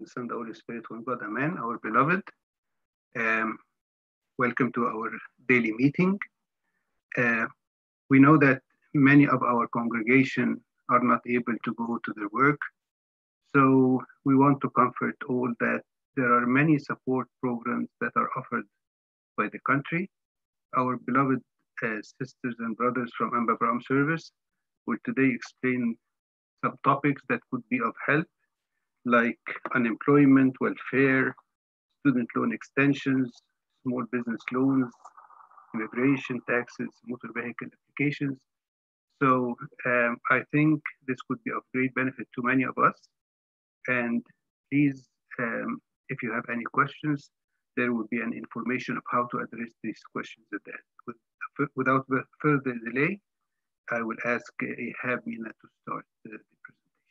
the Son, the Holy Spirit, one God, Amen, our beloved. Um, welcome to our daily meeting. Uh, we know that many of our congregation are not able to go to their work. So we want to comfort all that there are many support programs that are offered by the country. Our beloved uh, sisters and brothers from Amba Brown Service will today explain some topics that could be of help, like unemployment, welfare, student loan extensions, small business loans, immigration taxes, motor vehicle applications. So um, I think this could be of great benefit to many of us. And please, um, if you have any questions, there will be an information of how to address these questions at the end. With, without further delay, I will ask Ihab Mina to start the, the presentation.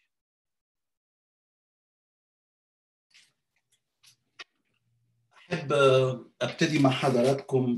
أحب أبتدي مع حضراتكم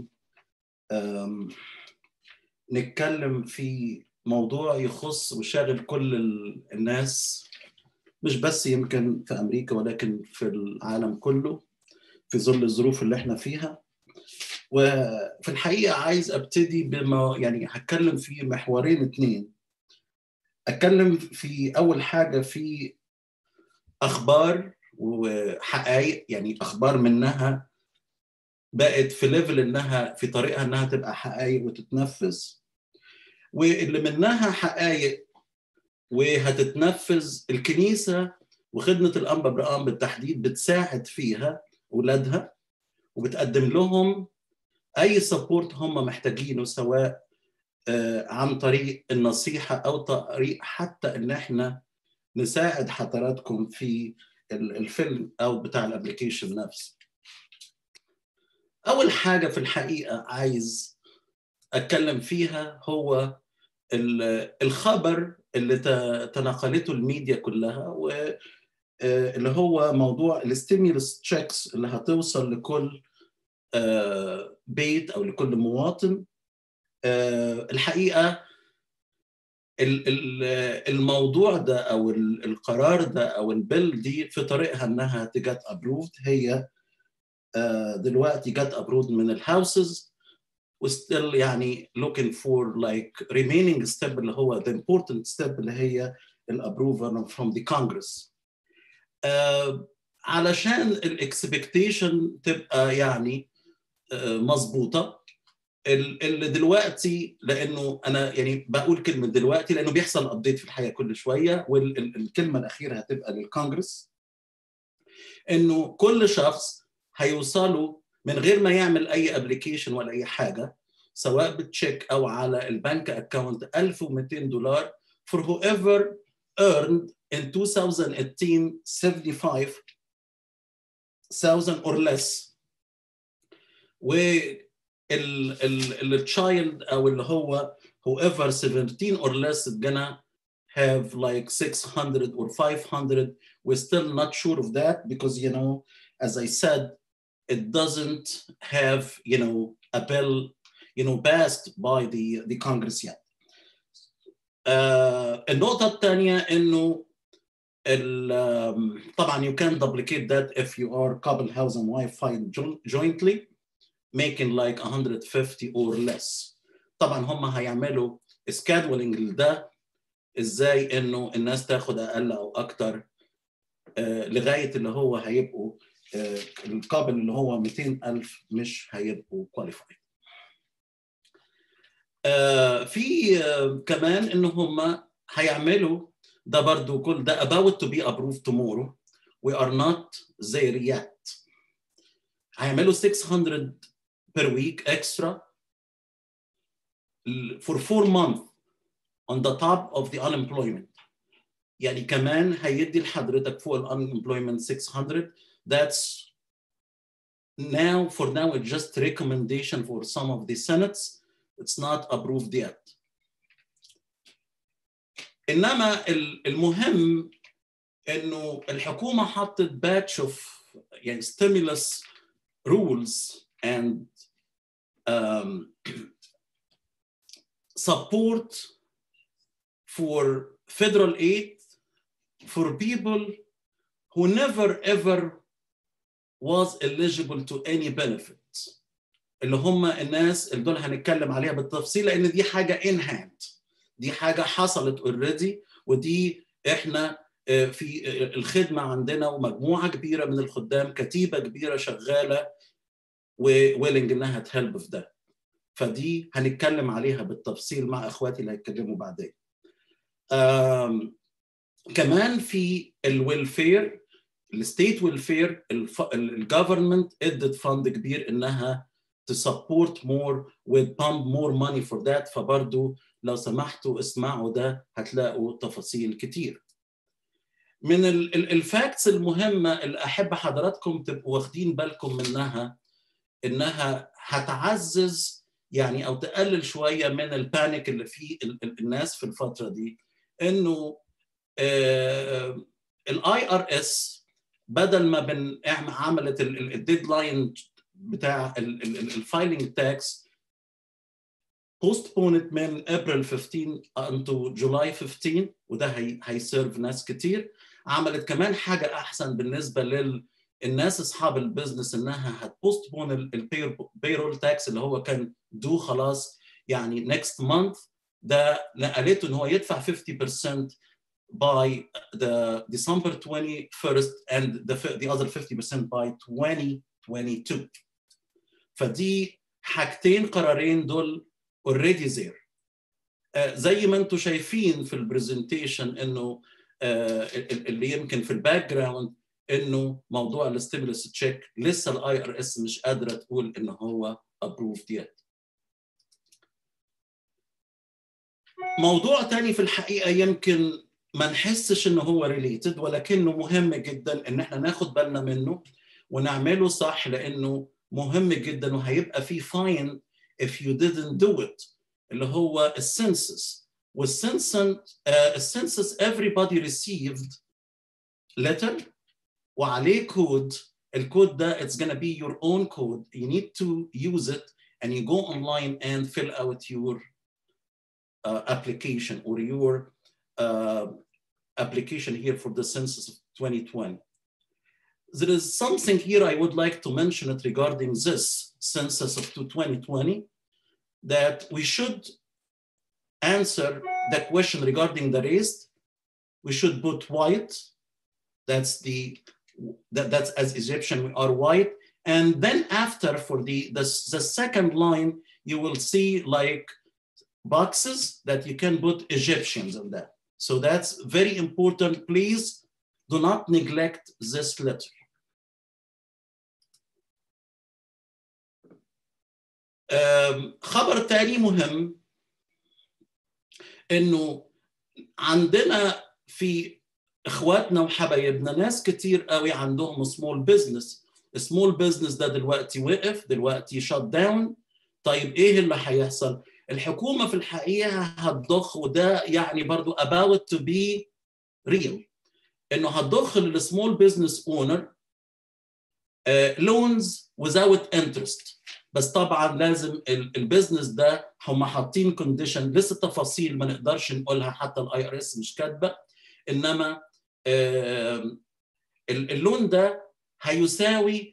نتكلم في موضوع يخص وشاغل كل الناس مش بس يمكن في أمريكا ولكن في العالم كله في ظل الظروف اللي احنا فيها وفي الحقيقة عايز أبتدي بما يعني هتكلم في محورين اتنين أتكلم في أول حاجة في أخبار وحقائق يعني أخبار منها بقت في ليفل إنها في طريقها إنها تبقى حقائق وتتنفذ واللي منها حقائق وهتتنفذ الكنيسة وخدمة الأنبا برقام بالتحديد بتساعد فيها أولادها وبتقدم لهم اي سبورت هم محتاجينه سواء عن طريق النصيحه او طريق حتى ان احنا نساعد حضراتكم في الفيلم او بتاع الابلكيشن نفسه اول حاجه في الحقيقه عايز اتكلم فيها هو الخبر اللي تناقلته الميديا كلها و اللي هو موضوع الستيمولس تشيكس اللي هتوصل لكل بيت او لكل مواطن الحقيقه الموضوع ده او القرار ده او البيل دي في طريقها انها تجت ابروفد هي دلوقتي جت ابروفد من الهاوسز وستيل يعني looking for like remaining step اللي هو the important step اللي هي الابروفال from the Congress. Uh, علشان الاكسبكتيشن تبقى يعني مظبوطه اللي دلوقتي لانه انا يعني بقول كلمه دلوقتي لانه بيحصل ابديت في الحياه كل شويه والكلمه الاخيره هتبقى للكونجرس انه كل شخص هيوصله من غير ما يعمل اي ابلكيشن ولا اي حاجه سواء بتشيك او على البنك اكونت 1200 دولار for whoever earned in 2018 75,000 or less والتشايلد او اللي هو whoever 17 or less is gonna have like 600 or 500 we're still not sure of that because you know as I said it doesn't have you know a bill you know passed by the the Congress yet uh, النقطة الثانية إنه طبعا you can duplicate that if you are couple house and wife filed jointly making like 150 or less طبعا هم هيعملوا scheduling لده ازاي انه الناس تاخد اقل او اكتر آه لغايه اللي هو هيبقوا آه القابل اللي هو 200,000 مش هيبقوا qualified آه في آه كمان ان هم هيعملوا ده برضو كل ده about to be approved tomorrow we are not there yet هيعملوا 600 per week extra for four months on the top of the unemployment يعني كمان هيدي لحضرتك فوق ال unemployment 600 that's now for now it's just recommendation for some of the senates it's not approved yet انما المهم انه الحكومه حطت باتش اوف يعني stimulus rules and um, support for federal aid for people who never ever was eligible to any benefits اللي هم الناس اللي دول هنتكلم عليها بالتفصيل لان دي حاجه in hand دي حاجه حصلت اوريدي ودي احنا في الخدمه عندنا ومجموعه كبيره من الخدام كتيبه كبيره شغاله وويلنج انها تهلب في ده فدي هنتكلم عليها بالتفصيل مع اخواتي اللي هيتكلموا بعدين كمان في الويلفير الستيت ويلفير الجفرمنت ادت فند كبير انها تسبورت مور وتبامب مور ماني فور ذات فبرضه لو سمحتوا اسمعوا ده هتلاقوا تفاصيل كتير من الفاكتس المهمه اللي احب حضراتكم تبقوا واخدين بالكم منها انها هتعزز يعني او تقلل شويه من البانيك اللي في الناس في الفتره دي انه الاي ار اس بدل ما بن عملت الديدلاين بتاع الفايلنج تاكس postponed من ابريل 15 انتو جولاي 15 وده هي هيسيرف ناس كتير عملت كمان حاجه احسن بالنسبه للناس اصحاب البيزنس انها هتبوستبون البيرول تاكس اللي هو كان دو خلاص يعني next month ده نقلته ان هو يدفع 50% by the December 21st and the, the other 50% by 2022 فدي حاجتين قرارين دول اوريدي زير زي ما انتم شايفين في البرزنتيشن انه اللي يمكن في الباك جراوند انه موضوع الستيمولس تشيك لسه الاي ار اس مش قادره تقول ان هو ابروفد يت موضوع تاني في الحقيقه يمكن ما نحسش انه هو ريليتد ولكنه مهم جدا ان احنا ناخد بالنا منه ونعمله صح لانه مهم جدا وهيبقى في فاين if you didn't do it اللي هو السنسس والسنسس السنسس everybody received letter وعليه كود الكود ده it's gonna be your own code you need to use it and you go online and fill out your uh, application or your uh, application here for the census of 2020 there is something here I would like to mention it regarding this census of 2020 that we should answer the question regarding the race. We should put white. That's the that, that's as Egyptian we are white. And then after for the, the the second line, you will see like boxes that you can put Egyptians in that. So that's very important. Please do not neglect this letter. خبر تاني مهم انه عندنا في اخواتنا وحبايبنا ناس كتير قوي عندهم سمول بزنس سمول بزنس ده دلوقتي وقف دلوقتي شات داون طيب ايه اللي هيحصل الحكومه في الحقيقه هتضخ وده يعني برضو about to be real انه هتضخ للسمول بزنس اونر لونز without interest بس طبعا لازم البيزنس ده هم حاطين كونديشن لسه تفاصيل ما نقدرش نقولها حتى الاي ار اس مش كاتبه انما اللون ده هيساوي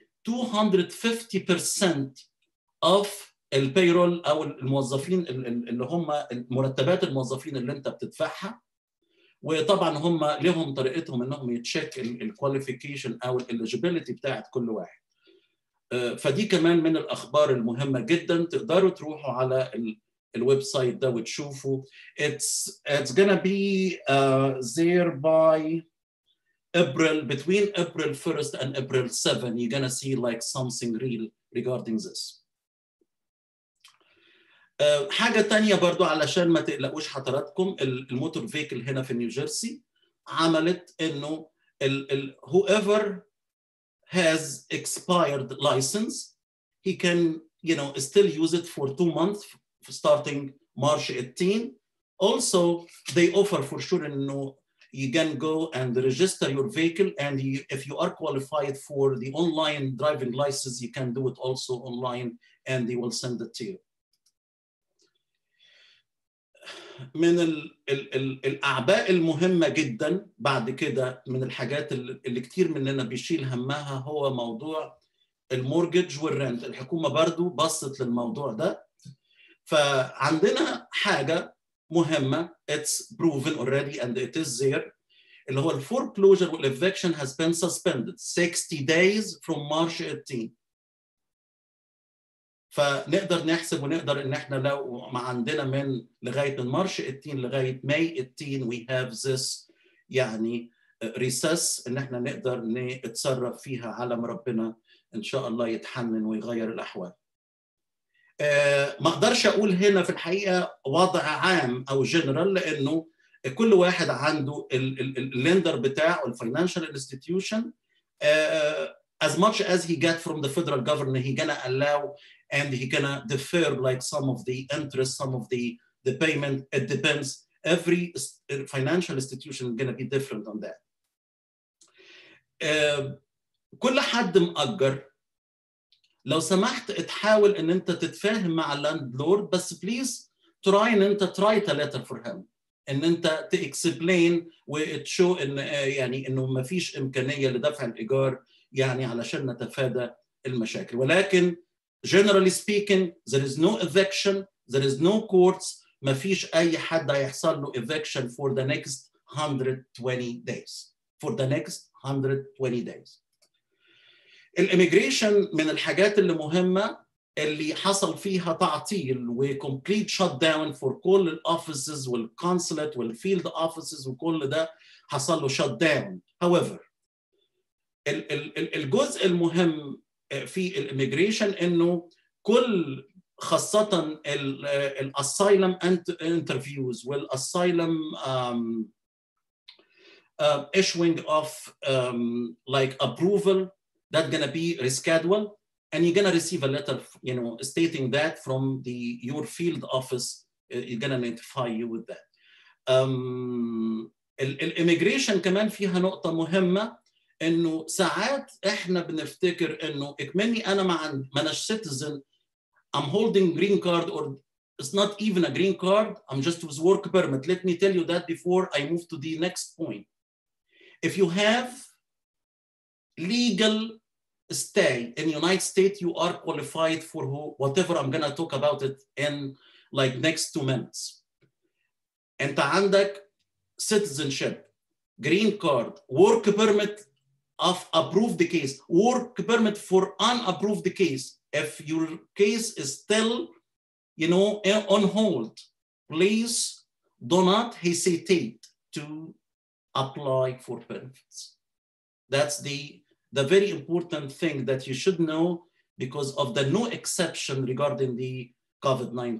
250% of البيرول او الموظفين اللي هم مرتبات الموظفين اللي انت بتدفعها وطبعا هم لهم طريقتهم انهم يتشيك الكواليفيكيشن او الاليجيبيليتي بتاعت كل واحد فدي كمان من الاخبار المهمه جدا تقدروا تروحوا على الويب سايت ده وتشوفوا it's it's gonna be uh, there by April between April 1st and April 7 you're gonna see like something real regarding this uh, حاجه تانية برضو علشان ما تقلقوش حضراتكم الموتور فيكل هنا في نيوجيرسي عملت انه ال, ال, whoever has expired license, he can, you know, still use it for two months starting March 18. Also, they offer for sure, you know, you can go and register your vehicle and you, if you are qualified for the online driving license, you can do it also online and they will send it to you. من ال ال ال الاعباء المهمه جدا بعد كده من الحاجات اللي كتير مننا بيشيل همها هو موضوع المورجج والرنت الحكومه برضو بصت للموضوع ده فعندنا حاجه مهمه it's proven already and it is there اللي هو الفوركلوجر والإفكشن has been suspended 60 days from March 18 فنقدر نحسب ونقدر ان احنا لو ما عندنا من لغايه من مارش 18 لغايه ماي 18 we have this يعني ريسس ان احنا نقدر نتصرف فيها على ما ربنا ان شاء الله يتحنن ويغير الاحوال. أه ما اقدرش اقول هنا في الحقيقه وضع عام او جنرال لانه كل واحد عنده اللندر بتاعه الفاينانشال انستتيوشن as much as he get from the federal government he gonna allow and he gonna defer like some of the interest some of the the payment it depends every financial institution is gonna be different on that uh, كل حد مأجر لو سمحت تحاول ان انت تتفاهم مع اللاند لورد بس بليز تراي ان انت ترايت ليتر فور هيم ان انت تاكسبلين وتشو ان يعني انه ما فيش امكانيه لدفع الايجار يعني علشان نتفادى المشاكل ولكن generally speaking there is no eviction there is no courts ما فيش اي حد هيحصل له eviction for the next 120 days for the next 120 days الاميجريشن من الحاجات اللي مهمه اللي حصل فيها تعطيل وكومبليت شut داون فور كل الاوفيسز والكونسولات والفيلد اوفيسز وكل ده حصل له شut داون however الجزء المهم في الاميجريشن انه كل خاصة الاسايلم انترفيوز والاسايلم issuing of um, like approval that's gonna be rescheduled and you're gonna receive a letter, you know, stating that from the your field office, you're gonna notify you with that. Um, الاميجريشن كمان فيها نقطة مهمة انه ساعات احنا بنفتكر انه اكمني انا ما ما اناش citizen I'm holding green card or it's not even a green card I'm just with work permit let me tell you that before I move to the next point if you have legal stay in United States you are qualified for who, whatever I'm gonna talk about it in like next two minutes انت عندك citizenship green card work permit of approved case work permit for unapproved case if your case is still you know on hold please do not hesitate to apply for benefits that's the the very important thing that you should know because of the no exception regarding the COVID-19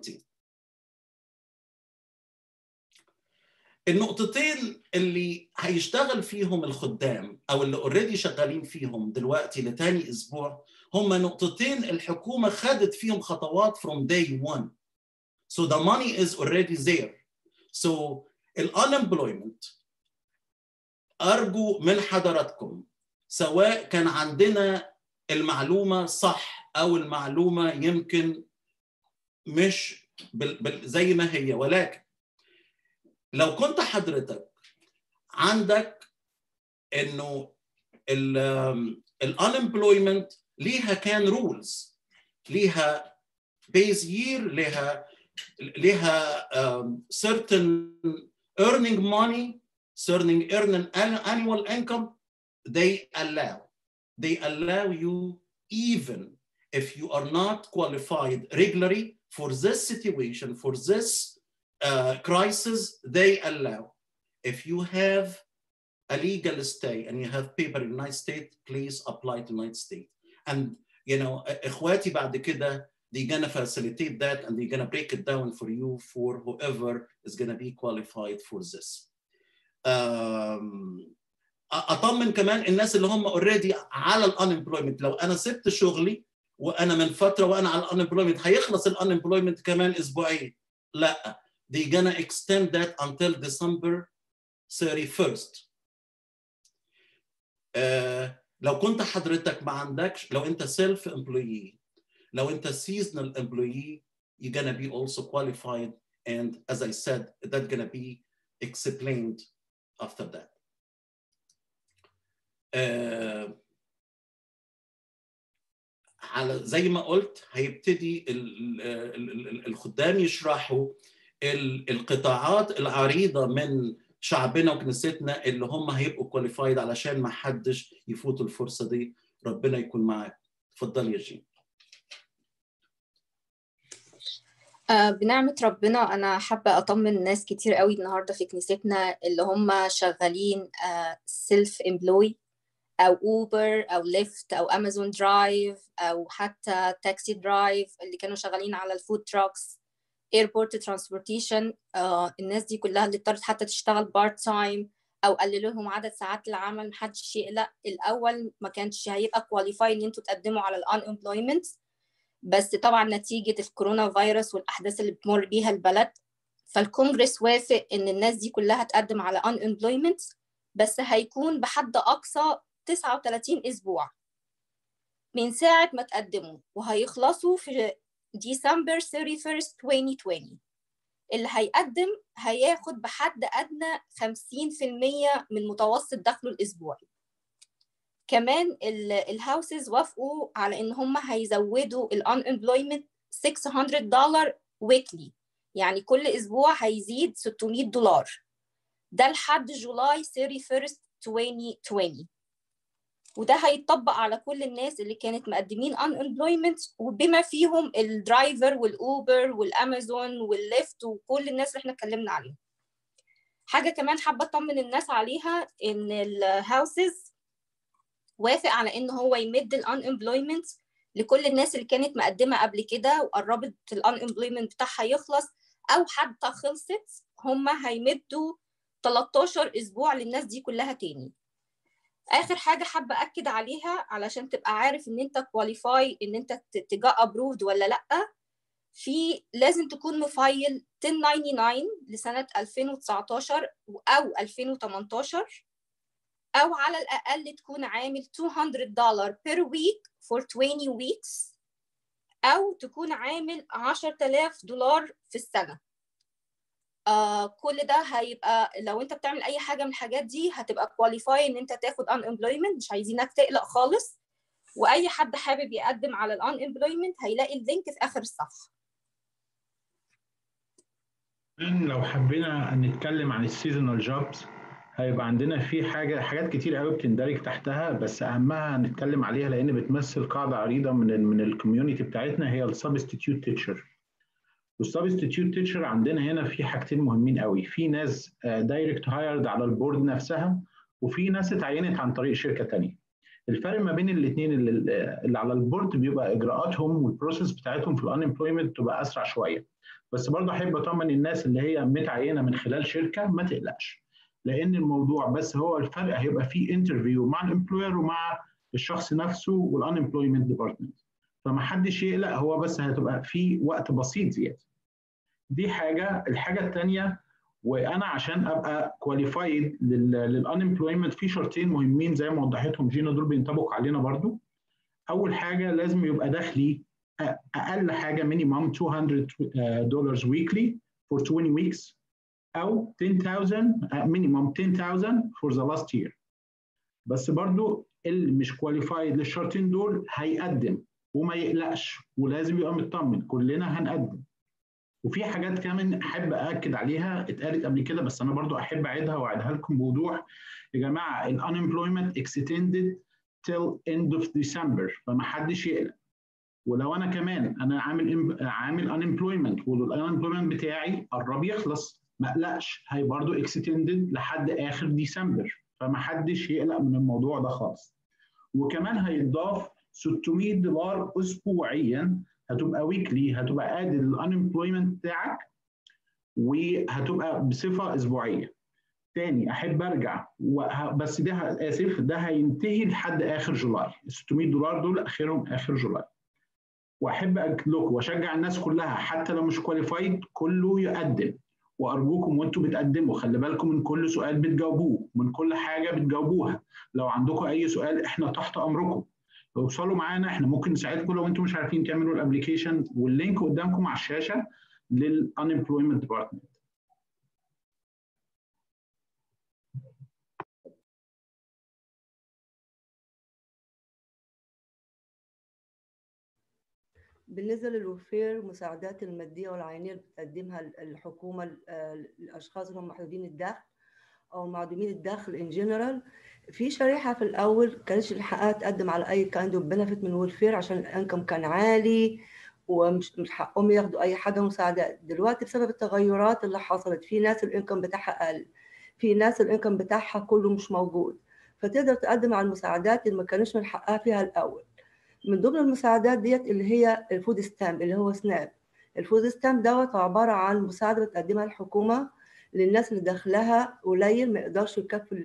النقطتين اللي هيشتغل فيهم الخدام او اللي اوريدي شغالين فيهم دلوقتي لتاني اسبوع هم نقطتين الحكومه خدت فيهم خطوات from day one so the money is already there so unemployment ارجو من حضراتكم سواء كان عندنا المعلومه صح او المعلومه يمكن مش بال بال زي ما هي ولكن لو كنت حضرتك عندك انه الانemployment ليها كان رولز ليها بيز يير ليها ليها um, certain earning money certain earning annual income they allow they allow you even if you are not qualified regularly for this situation for this uh, crisis, they allow. If you have a legal stay and you have paper in the United States, please apply to United States. And you know, إخواتي بعد كده they're gonna facilitate that and they're gonna break it down for you for whoever is gonna be qualified for this. Um, اطمن كمان الناس اللي هم اوريدي على الانemployment لو انا سبت شغلي وانا من فتره وانا على الانemployment هيخلص الانemployment كمان اسبوعين لا they're gonna extend that until December 31st. آه لو كنت حضرتك ما عندكش لو انت self employee لو انت seasonal employee you're gonna be also qualified And as I said, that's going to be explained after that. Uh, على زي ما قلت هيبتدي الخدام يشرحوا القطاعات العريضه من شعبنا وكنيستنا اللي هم هيبقوا كواليفايد علشان ما حدش يفوت الفرصه دي ربنا يكون معاك اتفضل يا جين آه بنعمة ربنا أنا حابة أطمن ناس كتير قوي النهاردة في كنيستنا اللي هم شغالين سيلف uh, امبلوي أو أوبر أو ليفت أو أمازون درايف أو حتى تاكسي درايف اللي كانوا شغالين على الفود تراكس ايربورت ترانسبورتيشن الناس دي كلها اللي اضطرت حتى تشتغل بارت تايم او قللوا لهم عدد ساعات العمل محدش يقلق الاول ما كانش هيبقى كواليفاي ان انتوا تقدموا على الان امبلويمنت بس طبعا نتيجه الكورونا فيروس والاحداث اللي بتمر بيها البلد فالكونجرس وافق ان الناس دي كلها تقدم على ان امبلويمنت بس هيكون بحد اقصى 39 اسبوع من ساعه ما تقدموا وهيخلصوا في ديسمبر 31 2020 اللي هيقدم هياخد بحد أدنى 50% من متوسط دخله الأسبوعي كمان الهاوسز وافقوا على إن هم هيزودوا الانemployment 600 دولار ويكلي يعني كل أسبوع هيزيد 600 دولار ده لحد جولاي 31 2020 وده هيتطبق على كل الناس اللي كانت مقدمين unemployment وبما فيهم الدرايفر والاوبر والامازون والليفت وكل الناس اللي احنا اتكلمنا عليهم حاجه كمان حابه اطمن الناس عليها ان الهاوسز وافق على ان هو يمد الانemployment لكل الناس اللي كانت مقدمه قبل كده وقربت الانemployment بتاعها يخلص او حتى خلصت هم هيمدوا 13 اسبوع للناس دي كلها تاني اخر حاجه حابه اكد عليها علشان تبقى عارف ان انت كواليفاي ان انت تجا ابروفد ولا لا في لازم تكون مفايل 1099 لسنه 2019 او 2018 او على الاقل تكون عامل 200 دولار بير ويك فور 20 ويكس او تكون عامل 10000 دولار في السنه آه كل ده هيبقى لو انت بتعمل اي حاجه من الحاجات دي هتبقى كواليفاي ان انت تاخد ان امبلويمنت مش عايزينك تقلق خالص واي حد حابب يقدم على الان امبلويمنت هيلاقي اللينك في اخر الصفحه لو حبينا نتكلم عن السيزونال جوبز هيبقى عندنا في حاجه حاجات كتير قوي بتندرج تحتها بس اهمها نتكلم عليها لان بتمثل قاعده عريضه من ال من الكوميونتي بتاعتنا هي السبستيتيوت تيتشر والسبستيتيوت تيتشر عندنا هنا في حاجتين مهمين قوي في ناس دايركت هايرد على البورد نفسها وفي ناس اتعينت عن طريق شركه ثانيه الفرق ما بين الاثنين اللي, اللي على البورد بيبقى اجراءاتهم والبروسيس بتاعتهم في الانemployment تبقى اسرع شويه بس برضه احب اطمن الناس اللي هي متعينه من خلال شركه ما تقلقش لان الموضوع بس هو الفرق هيبقى فيه انترفيو مع الامبلوير ومع الشخص نفسه والانemployment ديبارتمنت فما حدش يقلق هو بس هتبقى في وقت بسيط زياده دي حاجه الحاجه الثانيه وانا عشان ابقى كواليفايد للانemployment في شرطين مهمين زي ما وضحتهم جينا دول بينطبقوا علينا برضو اول حاجه لازم يبقى دخلي اقل حاجه مينيمم 200 دولار ويكلي فور 20 ويكس او 10000 مينيمم 10000 فور ذا لاست يير بس برضو اللي مش كواليفايد للشرطين دول هيقدم وما يقلقش ولازم يبقى مطمن كلنا هنقدم وفي حاجات كمان احب اكد عليها اتقالت قبل كده بس انا برضو احب اعيدها واعيدها لكم بوضوح يا جماعه الانemployment extended till end of December فما حدش يقلق ولو انا كمان انا عامل عامل unemployment والانemployment بتاعي قرب يخلص ما اقلقش هي برضو extended لحد اخر ديسمبر فما حدش يقلق من الموضوع ده خالص وكمان هيتضاف 600 دولار اسبوعيا هتبقى ويكلي هتبقى ادي الانemployment بتاعك وهتبقى بصفه اسبوعيه تاني احب ارجع بس ده اسف ده هينتهي لحد اخر جولاي ال 600 دولار دول اخرهم اخر جولاي واحب اكد لكم واشجع الناس كلها حتى لو مش كواليفايد كله يقدم وارجوكم وانتم بتقدموا خلي بالكم من كل سؤال بتجاوبوه من كل حاجه بتجاوبوها لو عندكم اي سؤال احنا تحت امركم اوصلوا معانا احنا ممكن نساعدكم لو انتم مش عارفين تعملوا الابلكيشن واللينك قدامكم على الشاشه للانemployment ديبارتمنت بالنسبه للوفير المساعدات الماديه والعينيه اللي بتقدمها الحكومه للاشخاص اللي هم محدودين الدخل او معدومين الدخل ان جنرال في شريحه في الاول كانتش الحقها تقدم على اي كايند اوف بنفيت من الويلفير عشان الانكم كان عالي ومش مش حقهم ياخدوا اي حاجه مساعدات دلوقتي بسبب التغيرات اللي حصلت في ناس الانكم بتاعها قل في ناس الانكم بتاعها كله مش موجود فتقدر تقدم على المساعدات اللي ما كانش من حقها فيها الاول من ضمن المساعدات ديت اللي هي الفود ستامب اللي هو سناب الفود ستامب دوت عباره عن مساعده بتقدمها الحكومه للناس اللي دخلها قليل ما يقدرش يكفوا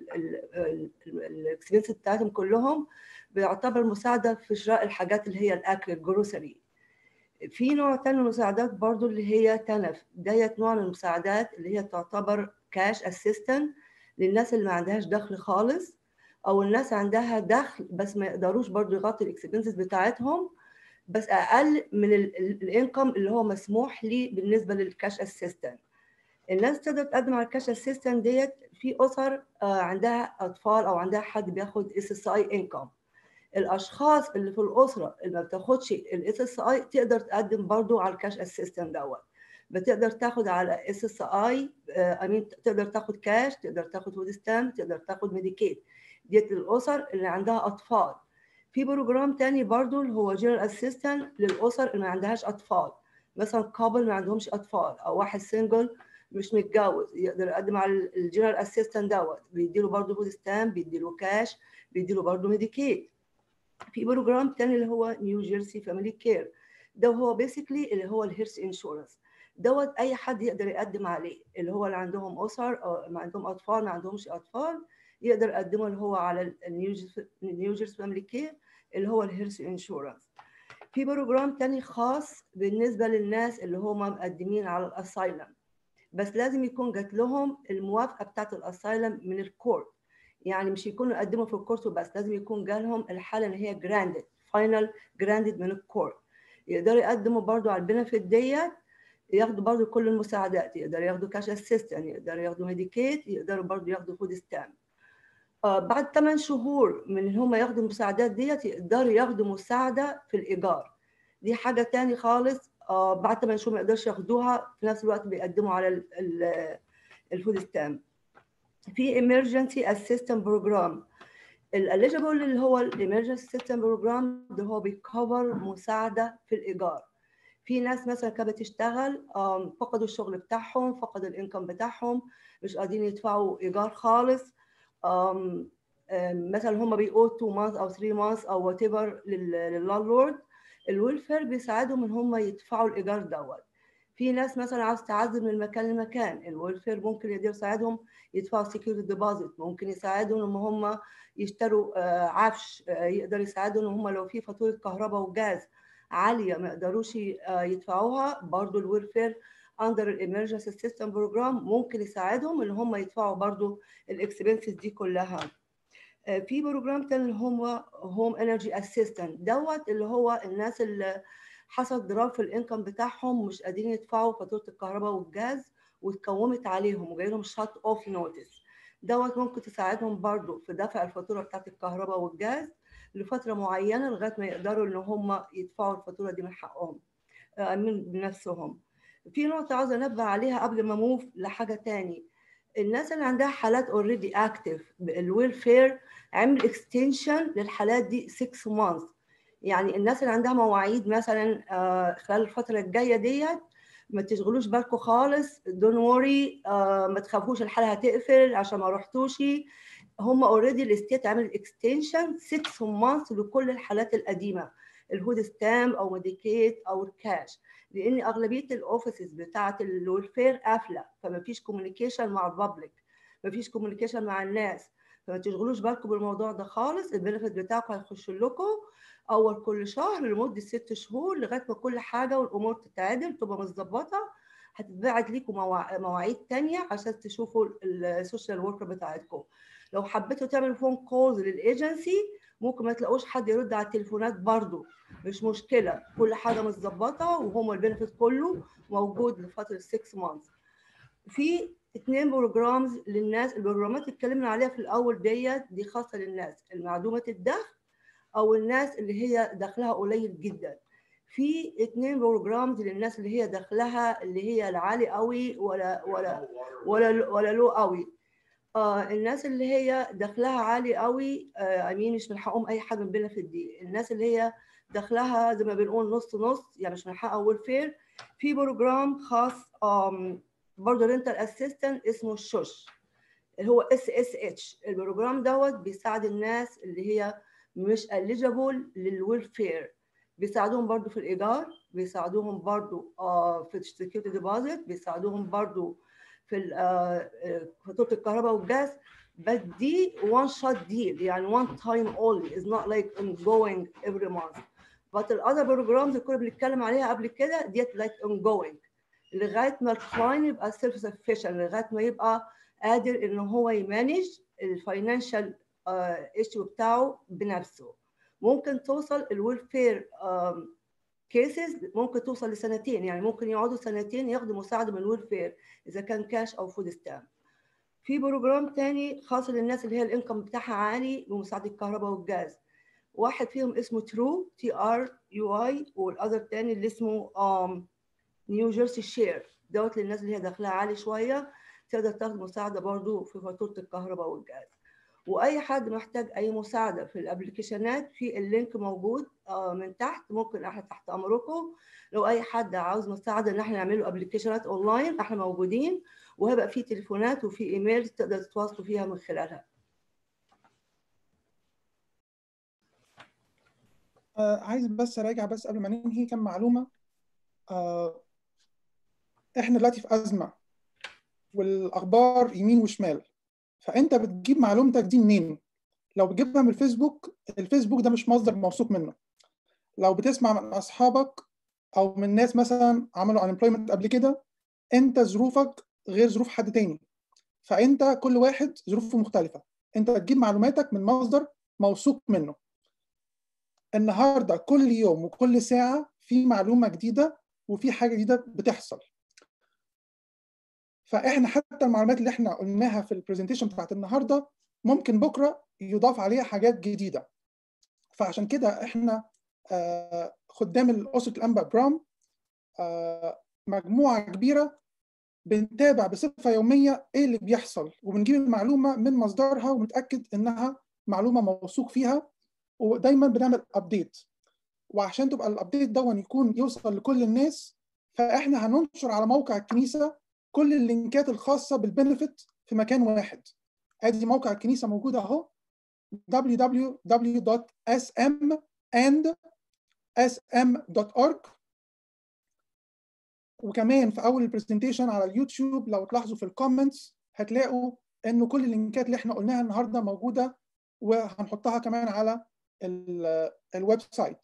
الاكسبنس بتاعتهم كلهم بيعتبر مساعده في شراء الحاجات اللي هي الاكل الجروسري في نوع تاني من المساعدات برضو اللي هي تنف ديت نوع من المساعدات اللي هي تعتبر كاش اسيستنت للناس اللي ما عندهاش دخل خالص او الناس عندها دخل بس ما يقدروش برضو يغطي الاكسبنسز بتاعتهم بس اقل من الانكم اللي هو مسموح لي بالنسبه للكاش اسيستنت الناس تقدر تقدم على الكاش اسيستنت ديت في اسر عندها اطفال او عندها حد بياخد اس اس اي انكم الاشخاص اللي في الاسره اللي ما بتاخدش الاس اس اي تقدر تقدم برضو على الكاش اسيستنت دوت بتقدر تاخد على اس اس اي امين تقدر تاخد كاش تقدر تاخد فود ستامب تقدر تاخد ميديكيد ديت للاسر اللي عندها اطفال في بروجرام تاني برضو اللي هو جنرال اسيستنت للاسر اللي ما عندهاش اطفال مثلا كابل ما عندهمش اطفال او واحد سنجل مش متجوز يقدر يقدم على الجنرال اسيستنت دوت بيديله برضه فود ستامب بيديله كاش بيديله برضه ميديكيد في بروجرام تاني اللي هو نيو جيرسي فاميلي كير ده هو بيسكلي اللي هو الهيرث انشورنس دوت اي حد يقدر يقدم عليه اللي هو اللي عندهم اسر او ما عندهم اطفال ما عندهمش اطفال يقدر يقدمه اللي هو على النيو جيرسي فاميلي كير اللي هو الهيرث انشورنس في بروجرام تاني خاص بالنسبه للناس اللي هم مقدمين على الاسايلم بس لازم يكون جات لهم الموافقه بتاعت الاسايلم من الكورت يعني مش يكونوا يقدموا في الكورت وبس لازم يكون جالهم الحاله اللي هي جراندد فاينل جراندد من الكورت يقدروا يقدموا برضو على البنفيت ديت ياخدوا برضو كل المساعدات يقدروا ياخدوا كاش اسيستنت يقدروا ياخدوا ميديكيت يقدروا برضو ياخدوا فود ستامب آه بعد 8 شهور من ان هم ياخدوا المساعدات ديت يقدروا ياخدوا مساعده في الايجار دي حاجه تاني خالص آه بعد 8 شهور ما يقدرش ياخدوها في نفس الوقت بيقدموا على الفود ستامب في emergency assistance program الاليجيبل اللي هو الامرجنسي سيستم بروجرام ده هو بيكفر مساعده في الايجار في ناس مثلا كانت بتشتغل فقدوا الشغل بتاعهم فقدوا الانكم بتاعهم مش قادرين يدفعوا ايجار خالص مثلا هم بيقوا 2 مانث او 3 مانث او وات ايفر لللاندلورد الويلفير بيساعدهم ان هم يدفعوا الايجار دوت في ناس مثلا عاوز تعزل من مكان لمكان الويلفير ممكن يقدر يساعدهم يدفعوا سكيورتي ديبوزيت ممكن يساعدهم ان هم يشتروا عفش يقدر يساعدهم ان هم لو في فاتوره كهرباء وجاز عاليه ما يقدروش يدفعوها برضو الويلفير اندر الامرجنسي سيستم بروجرام ممكن يساعدهم ان هم يدفعوا برضو الاكسبنسز دي كلها في بروجرام تاني اللي هو هوم انرجي اسيستنت دوت اللي هو الناس اللي حصل ضراب في الانكم بتاعهم مش قادرين يدفعوا فاتوره الكهرباء والجاز واتكومت عليهم وجاي لهم شات اوف نوتس دوت ممكن تساعدهم برضو في دفع الفاتوره بتاعت الكهرباء والجاز لفتره معينه لغايه ما يقدروا ان هم يدفعوا الفاتوره دي من حقهم من بنفسهم في نقطه عاوزه انبه عليها قبل ما موف لحاجه تاني الناس اللي عندها حالات اوريدي اكتف الويلفير عمل اكستنشن للحالات دي 6 مانث يعني الناس اللي عندها مواعيد مثلا خلال الفتره الجايه ديت ما تشغلوش بالكم خالص دون وري ما تخافوش الحاله هتقفل عشان ما رحتوش هم اوريدي الاستيت عامل اكستنشن 6 مانث لكل الحالات القديمه الهود ستام او ميديكيت او الكاش لان اغلبيه الاوفيسز بتاعه الويلفير قافله فما فيش كوميونيكيشن مع البابليك ما فيش كوميونيكيشن مع الناس فما تشغلوش بالكم بالموضوع ده خالص البنفيت بتاعكم هيخش لكم اول كل شهر لمده ست شهور لغايه ما كل حاجه والامور تتعدل تبقى متظبطه هتتبعت ليكم مواعيد تانية عشان تشوفوا السوشيال وركر بتاعتكم لو حبيتوا تعملوا فون كولز للايجنسي ممكن ما تلاقوش حد يرد على التليفونات برضو مش مشكله كل حاجه متظبطه وهم البنفيت كله موجود لفتره 6 مانثs في اثنين بروجرامز للناس البروجرامات اللي اتكلمنا عليها في الاول ديت دي خاصه للناس المعدومه الدخل او الناس اللي هي دخلها قليل جدا في اثنين بروجرامز للناس اللي هي دخلها اللي هي العالي قوي ولا ولا ولا ولا لو قوي آه الناس اللي هي دخلها عالي قوي آه امين مش من حقهم اي حاجه من في دي الناس اللي هي دخلها زي ما بنقول نص نص يعني مش من حقها ويلفير في بروجرام خاص آم برضه رينتال اسيستنت اسمه الشوش اللي هو اس اس اتش البروجرام دوت بيساعد الناس اللي هي مش eligible للويلفير بيساعدوهم برضو في الايجار بيساعدوهم برضو آه في السكيورتي ديبوزيت بيساعدوهم برضو في فاتوره الكهرباء والجاز بس دي one shot deal يعني one time only is not like ongoing every month but the other programs اللي كنا بنتكلم عليها قبل كده ديت like ongoing لغايه ما الكلاين يبقى سيلف سفيشن لغايه ما يبقى قادر ان هو يمانج الفاينانشال ايشو بتاعه بنفسه ممكن توصل الويلفير كيسز ممكن توصل لسنتين يعني ممكن يقعدوا سنتين ياخدوا مساعده من الويلفير اذا كان كاش او فود ستامب في بروجرام تاني خاص للناس اللي هي الانكم بتاعها عالي بمساعده الكهرباء والجاز واحد فيهم اسمه ترو تي ار يو اي والاذر تاني اللي اسمه نيو جيرسي شير دوت للناس اللي هي دخلها عالي شويه تقدر تاخد مساعده برضو في فاتوره الكهرباء والجاز واي حد محتاج اي مساعده في الابلكيشنات في اللينك موجود من تحت ممكن احنا تحت امركم لو اي حد عاوز مساعده ان احنا نعمل له ابلكيشنات اونلاين احنا موجودين وهيبقى في تليفونات وفي ايميل تقدر تتواصلوا فيها من خلالها آه عايز بس اراجع بس قبل ما ننهي كم معلومه آه احنا دلوقتي في ازمه والاخبار يمين وشمال فانت بتجيب معلومتك دي منين لو بتجيبها من الفيسبوك الفيسبوك ده مش مصدر موثوق منه لو بتسمع من اصحابك او من ناس مثلا عملوا unemployment قبل كده انت ظروفك غير ظروف حد تاني فانت كل واحد ظروفه مختلفه انت بتجيب معلوماتك من مصدر موثوق منه النهارده كل يوم وكل ساعه في معلومه جديده وفي حاجه جديده بتحصل فاحنا حتى المعلومات اللي احنا قلناها في البرزنتيشن بتاعت النهارده ممكن بكره يضاف عليها حاجات جديده فعشان كده احنا آه خدام الاسره الانبا برام آه مجموعه كبيره بنتابع بصفه يوميه ايه اللي بيحصل وبنجيب المعلومه من مصدرها ونتاكد انها معلومه موثوق فيها ودايما بنعمل ابديت وعشان تبقى الابديت ده يكون يوصل لكل الناس فاحنا هننشر على موقع الكنيسه كل اللينكات الخاصه بالبنفيت في مكان واحد ادي موقع الكنيسه موجود اهو www.smandsm.org وكمان في اول البرزنتيشن على اليوتيوب لو تلاحظوا في الكومنتس هتلاقوا انه كل اللينكات اللي احنا قلناها النهارده موجوده وهنحطها كمان على الويب سايت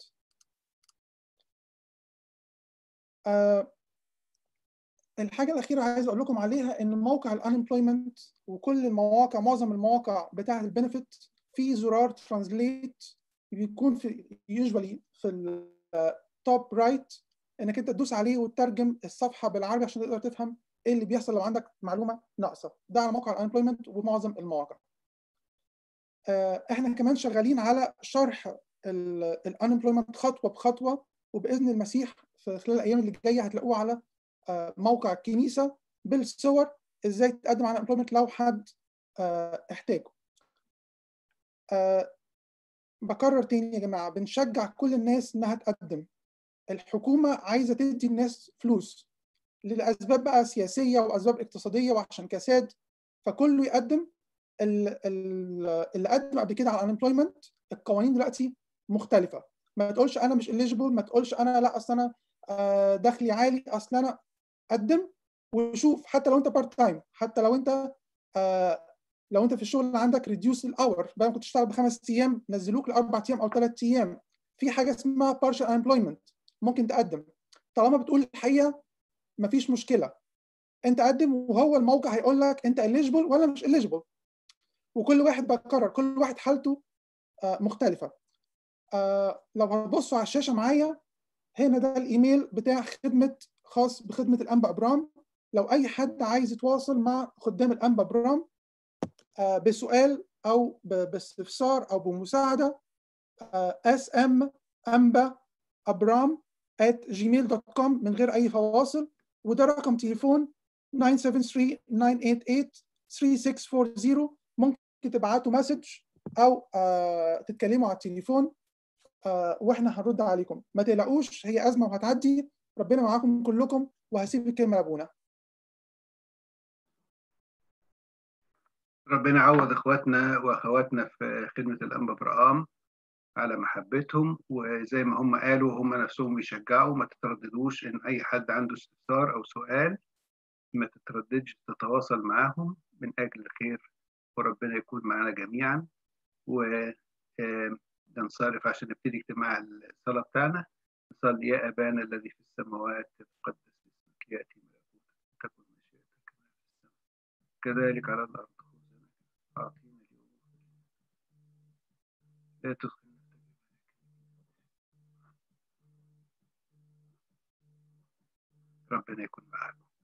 آه الحاجة الأخيرة عايز أقول لكم عليها إن موقع الانemployment وكل المواقع معظم المواقع بتاعة البنفيت في زرار ترانزليت بيكون في يوجوالي في التوب رايت إنك أنت تدوس عليه وتترجم الصفحة بالعربي عشان تقدر تفهم إيه اللي بيحصل لو عندك معلومة ناقصة ده على موقع الانemployment ومعظم المواقع. إحنا كمان شغالين على شرح الانemployment خطوة بخطوة وبإذن المسيح في خلال الأيام اللي جاية هتلاقوه على موقع الكنيسه بالصور ازاي تقدم على امبلويمنت لو حد احتاجه. بكرر تاني يا جماعه بنشجع كل الناس انها تقدم. الحكومه عايزه تدي الناس فلوس لاسباب بقى سياسيه واسباب اقتصاديه وعشان كساد فكله يقدم اللي قدم قبل كده على الانemployment القوانين دلوقتي مختلفه ما تقولش انا مش eligible ما تقولش انا لا اصل انا دخلي عالي اصل انا قدم وشوف حتى لو انت بارت تايم حتى لو انت آه لو انت في الشغل عندك ريديوس الاور بدل ما كنت تشتغل بخمس ايام نزلوك لاربع ايام او ثلاث ايام في حاجه اسمها بارشال امبلويمنت ممكن تقدم طالما بتقول الحقيقه مفيش مشكله انت قدم وهو الموقع هيقول لك انت eligible ولا مش eligible وكل واحد بقرر كل واحد حالته آه مختلفه آه لو هتبصوا على الشاشه معايا هنا ده الايميل بتاع خدمه خاص بخدمه الانبا ابرام لو اي حد عايز يتواصل مع خدام الانبا ابرام آه بسؤال او باستفسار او بمساعده اس ام انبا ابرام at gmail.com من غير اي فواصل وده رقم تليفون 973 988 3640 ممكن تبعتوا مسج او آه تتكلموا على التليفون آه واحنا هنرد عليكم ما تقلقوش هي ازمه وهتعدي ربنا معاكم كلكم وهسيب الكلمه لابونا ربنا يعوض اخواتنا واخواتنا في خدمه الانبا برقام على محبتهم وزي ما هم قالوا هم نفسهم بيشجعوا ما تترددوش ان اي حد عنده استفسار او سؤال ما تترددش تتواصل معاهم من اجل الخير وربنا يكون معنا جميعا وننصرف عشان نبتدي اجتماع الصلاه بتاعنا نصلي يا ابانا الذي في السماوات تقدس اسمك ياتي ملكوتك تكن مشيئتك كما في السماء كذلك على الارض اعطينا اليوم لا تدخل ربنا يكون معكم